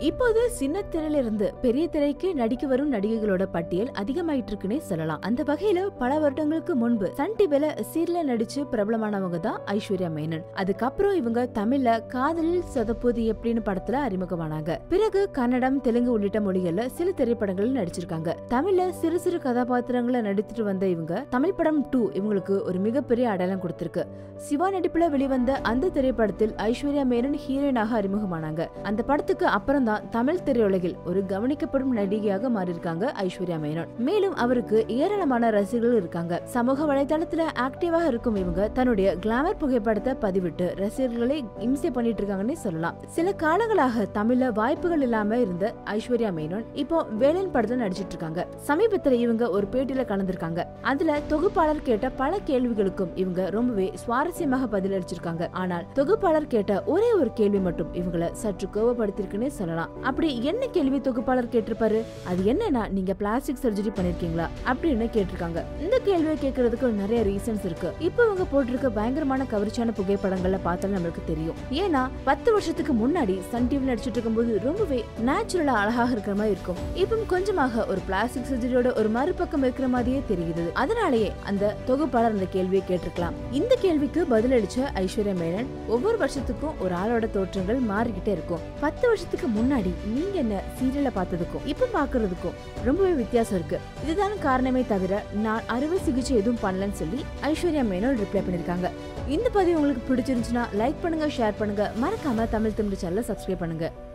இப்போது சின்ன திரையில இருந்து பெரிய திரைக்கு நடிக்க வரும் நடிகைகளோட பட்டியல் அதிகமாயிட்டு இருக்குன்னே சொல்லலாம் அந்த வகையில பல வருடங்களுக்கு முன்பு சன் டிவில சீரியல நடிச்சு பிரபலமானவங்க தான் ஐஸ்வர்யா மேனன் அதுக்கப்புறம் இவங்க தமிழ்ல காதலில் சொதப்புது எப்படின்னு படத்துல அறிமுகமானாங்க பிறகு கன்னடம் தெலுங்கு உள்ளிட்ட மொழிகள்ல சில திரைப்படங்களில் நடிச்சிருக்காங்க தமிழ்ல சிறு சிறு கதாபாத்திரங்களை நடித்துட்டு வந்த இவங்க தமிழ் படம் டூ இவங்களுக்கு ஒரு மிகப்பெரிய அடையாளம் கொடுத்திருக்கு சிவா நடிப்புல வெளிவந்த அந்த திரைப்படத்தில் ஐஸ்வர்யா மேனன் ஹீரோயினாக அறிமுகமானாங்க அந்த படத்துக்கு அப்புறம் தான் தமிழ் திரையுலகில் ஒரு கவனிக்கப்படும் நடிகையாக மாறியிருக்காங்க ஐஸ்வர்யா மேனன் மேலும் அவருக்கு ஏராளமான ரசிகர்கள் இருக்காங்க சமூக வலைதளத்துல ஆக்டிவாக இருக்கும் இவங்க தன்னுடைய கிளாமர் புகைப்படத்தை பதிவிட்டு ரசிகர்களை இம்சை பண்ணிட்டு இருக்காங்கன்னு சொல்லலாம் சில காலங்களாக தமிழ்ல வாய்ப்புகள் இல்லாம இருந்த ஐஸ்வர்யா மேனன் இப்போ வேலன் படத்துல நடிச்சிட்டு இருக்காங்க சமீபத்துல இவங்க ஒரு பேட்டியில கலந்திருக்காங்க அதுல தொகுப்பாளர் கேட்ட பல கேள்விகளுக்கும் இவங்க ரொம்பவே சுவாரஸ்யமாக பதிலளிச்சிருக்காங்க ஆனால் தொகுப்பாளர் கேட்ட ஒரே ஒரு கேள்வி மட்டும் இவங்கள சற்று கோவப்படுத்திருக்குன்னே சொல்லலாம் அப்படி என்ன கேள்வி தொகுப்பாளர் கேட்டிருப்பாரு அது என்னன்னா நீங்க பிளாஸ்டிக் சர்ஜரி பண்ணிருக்கீங்களா அப்படின்னு கேட்டிருக்காங்க இந்த கேள்வியை கேட்கறதுக்கு நிறைய ரீசன்ஸ் இருக்கு இப்போ இவங்க போட்டிருக்க பயங்கரமான கவர்ச்சியான புகைப்படங்கள்ல பார்த்தாலும் நம்மளுக்கு தெரியும் ஏன்னா பத்து வருஷத்துக்கு முன்னாடி சன் டிவி நடிச்சிட்டு இருக்கும்போது ரொம்பவே நேச்சுரலா அழகாக இருக்கிற மாதிரி இருக்கும் இப்போ கொஞ்சமாக ஒரு பிளாஸ்டிக் சர்ஜரியோட ஒரு மறுபக்கம் இருக்கிற மாதிரியே தெரிகிறது அதனாலேயே அந்த தொகுப்பாளர் அந்த கேள்வியை கேட்டிருக்கலாம் இந்த கேள்விக்கு பதிலளிச்ச ஐஸ்வர்யா மேனன் ஒவ்வொரு வருஷத்துக்கும் ஒரு ஆளோட தோற்றங்கள் மாறிக்கிட்டே இருக்கும் பத்து வருஷத்துக்கு முன்னாடி நீங்க என்ன சீரியல பார்த்ததுக்கும் இப்ப பாக்குறதுக்கும் ரொம்பவே வித்தியாசம் இருக்கு இதுதான் காரணமே தவிர நான் அறுவை சிகிச்சை எதுவும் பண்ணலன்னு சொல்லி ஐஸ்வர்யா மேனன் ரிப்ளை பண்ணிருக்காங்க இந்த பதிவு உங்களுக்கு பிடிச்சிருந்துச்சுன்னா லைக் பண்ணுங்க ஷேர் பண்ணுங்க மறக்காம தமிழ் தமிழ் சேனலை சப்ஸ்கிரைப் பண்ணுங்க